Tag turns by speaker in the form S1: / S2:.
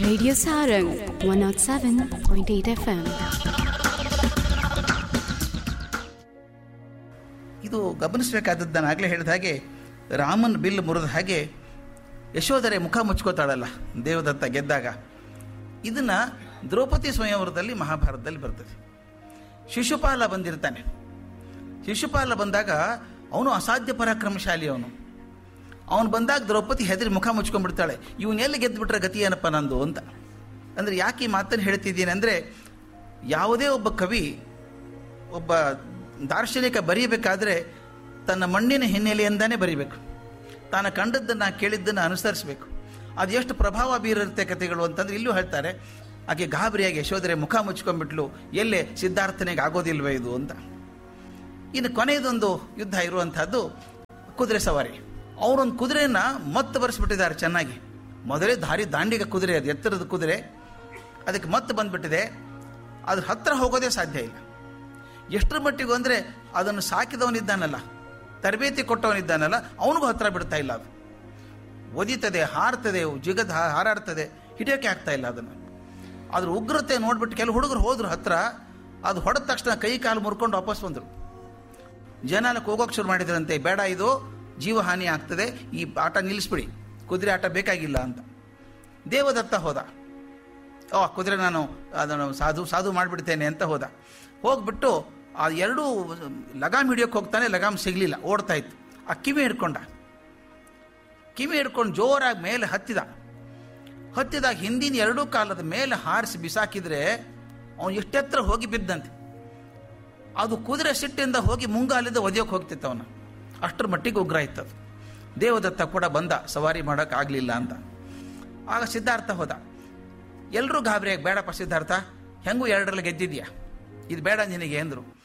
S1: Radio Sarang 107.8 FM.
S2: ಇದು ಗಮನಿಸಬೇಕಾದದ್ದು ನಾನು ಆಗಲೇ ಹೇಳಿದ ಹಾಗೆ ರಾಮನ್ ಬಿಲ್ ಮುರಿದ ಹಾಗೆ ಯಶೋಧರೆ ಮುಖ ಮುಚ್ಕೋತಾಳಲ್ಲ ದೇವದತ್ತ ಗೆದ್ದಾಗ ಇದನ್ನು ದ್ರೌಪದಿ ಸ್ವಯಂವರದಲ್ಲಿ ಮಹಾಭಾರತದಲ್ಲಿ ಬರ್ತದೆ ಶಿಶುಪಾಲ ಬಂದಿರ್ತಾನೆ ಶಿಶುಪಾಲ ಬಂದಾಗ ಅವನು ಅಸಾಧ್ಯ ಪರಾಕ್ರಮಶಾಲಿ ಅವನು ಅವನು ಬಂದಾಗ ದ್ರೌಪದಿ ಹೆದರಿ ಮುಖ ಮುಚ್ಕೊಂಡ್ಬಿಡ್ತಾಳೆ ಇವನ್ನೆಲ್ಲಿ ಗೆದ್ದುಬಿಟ್ರೆ ಗತಿ ಏನಪ್ಪ ನಂದು ಅಂತ ಅಂದರೆ ಯಾಕೆ ಈ ಮಾತನ್ನು ಹೇಳ್ತಿದ್ದೀನಿ ಅಂದರೆ ಯಾವುದೇ ಒಬ್ಬ ಕವಿ ಒಬ್ಬ ದಾರ್ಶನಿಕ ಬರೀಬೇಕಾದ್ರೆ ತನ್ನ ಮಣ್ಣಿನ ಹಿನ್ನೆಲೆಯಿಂದಾನೇ ಬರೀಬೇಕು ತಾನು ಕಂಡದ್ದನ್ನು ಕೇಳಿದ್ದನ್ನು ಅನುಸರಿಸಬೇಕು ಅದು ಎಷ್ಟು ಪ್ರಭಾವ ಬೀರಿರುತ್ತೆ ಕಥೆಗಳು ಅಂತಂದ್ರೆ ಇಲ್ಲೂ ಹೇಳ್ತಾರೆ ಆಕೆ ಗಾಬರಿಯಾಗಿ ಯಶೋಧರೆ ಮುಖ ಮುಚ್ಕೊಂಡ್ಬಿಟ್ಲು ಎಲ್ಲೇ ಸಿದ್ಧಾರ್ಥನಿಗೆ ಆಗೋದಿಲ್ವೇ ಇದು ಅಂತ ಇನ್ನು ಕೊನೆಯದೊಂದು ಯುದ್ಧ ಇರುವಂಥದ್ದು ಕುದುರೆ ಸವಾರಿ ಅವರೊಂದು ಕುದುರೆನ ಮತ್ತೆ ಬರೆಸ್ಬಿಟ್ಟಿದ್ದಾರೆ ಚೆನ್ನಾಗಿ ಮೊದಲೇ ದಾರಿ ದಾಂಡಿಗ ಕುದುರೆ ಅದು ಎತ್ತರದ ಕುದುರೆ ಅದಕ್ಕೆ ಮತ್ತೆ ಬಂದ್ಬಿಟ್ಟಿದೆ ಅದ್ರ ಹತ್ತಿರ ಹೋಗೋದೇ ಸಾಧ್ಯ ಇಲ್ಲ ಎಷ್ಟರ ಮಟ್ಟಿಗೂ ಅಂದರೆ ಅದನ್ನು ಸಾಕಿದವನಿದ್ದಾನಲ್ಲ ತರಬೇತಿ ಕೊಟ್ಟವನಿದ್ದಾನಲ್ಲ ಅವನಿಗೂ ಹತ್ತಿರ ಬಿಡ್ತಾ ಇಲ್ಲ ಅದು ಒದಿತದೆ ಹಾರ್ತದೆ ಜಿಗದ್ ಹಾ- ಹಾರಾಡ್ತದೆ ಹಿಡಿಯೋಕೆ ಆಗ್ತಾ ಇಲ್ಲ ಅದನ್ನು ಅದ್ರ ಉಗ್ರತೆ ನೋಡ್ಬಿಟ್ಟು ಕೆಲವು ಹುಡುಗರು ಹೋದ್ರು ಹತ್ರ ಅದು ಹೊಡೆದ ತಕ್ಷಣ ಕೈ ಕಾಲು ಮುರ್ಕೊಂಡು ವಾಪಸ್ ಬಂದರು ಜನ ಎಲ್ಲ ಹೋಗೋಕೆ ಶುರು ಮಾಡಿದ್ರಂತೆ ಬೇಡ ಇದು ಜೀವಹಾನಿ ಆಗ್ತದೆ ಈ ಆಟ ನಿಲ್ಲಿಸ್ಬಿಡಿ ಕುದುರೆ ಆಟ ಬೇಕಾಗಿಲ್ಲ ಅಂತ ದೇವದತ್ತ ಹೋದ ಓ ಕುದುರೆ ನಾನು ಅದನ್ನು ಸಾಧು ಸಾಧು ಮಾಡಿಬಿಡ್ತೇನೆ ಅಂತ ಹೋದ ಹೋಗ್ಬಿಟ್ಟು ಆ ಎರಡೂ ಲಗಾಮ್ ಹಿಡಿಯೋಕೆ ಹೋಗ್ತಾನೆ ಲಗಾಮ್ ಸಿಗಲಿಲ್ಲ ಓಡ್ತಾ ಇತ್ತು ಆ ಕಿವಿ ಹಿಡ್ಕೊಂಡ ಕಿವಿ ಹಿಡ್ಕೊಂಡು ಜೋರಾಗಿ ಮೇಲೆ ಹತ್ತಿದ ಹತ್ತಿದಾಗ ಹಿಂದಿನ ಎರಡೂ ಕಾಲದ ಮೇಲೆ ಹಾರಿಸಿ ಬಿಸಾಕಿದ್ರೆ ಅವನು ಎಷ್ಟೆತ್ರ ಹೋಗಿ ಬಿದ್ದಂತೆ ಅದು ಕುದುರೆ ಸಿಟ್ಟಿಂದ ಹೋಗಿ ಮುಂಗಾಲಿಂದ ಒದೆಯೋಕೆ ಹೋಗ್ತಿತ್ತು ಅವನು ಅಷ್ಟರ ಮಟ್ಟಿಗೆ ಉಗ್ರ ಇತ್ತು ಅದು ದೇವದತ್ತ ಕೂಡ ಬಂದ ಸವಾರಿ ಮಾಡೋಕ್ಕಾಗಲಿಲ್ಲ ಅಂತ ಆಗ ಸಿದ್ಧಾರ್ಥ ಹೋದ ಎಲ್ಲರೂ ಗಾಬರಿಯಾಗಿ ಬೇಡಪ್ಪ ಸಿದ್ಧಾರ್ಥ ಹೆಂಗೂ ಎರಡರಲ್ಲಿ ಗೆದ್ದಿದ್ಯಾ ಇದು ಬೇಡ ನಿನಗೆ ಅಂದರು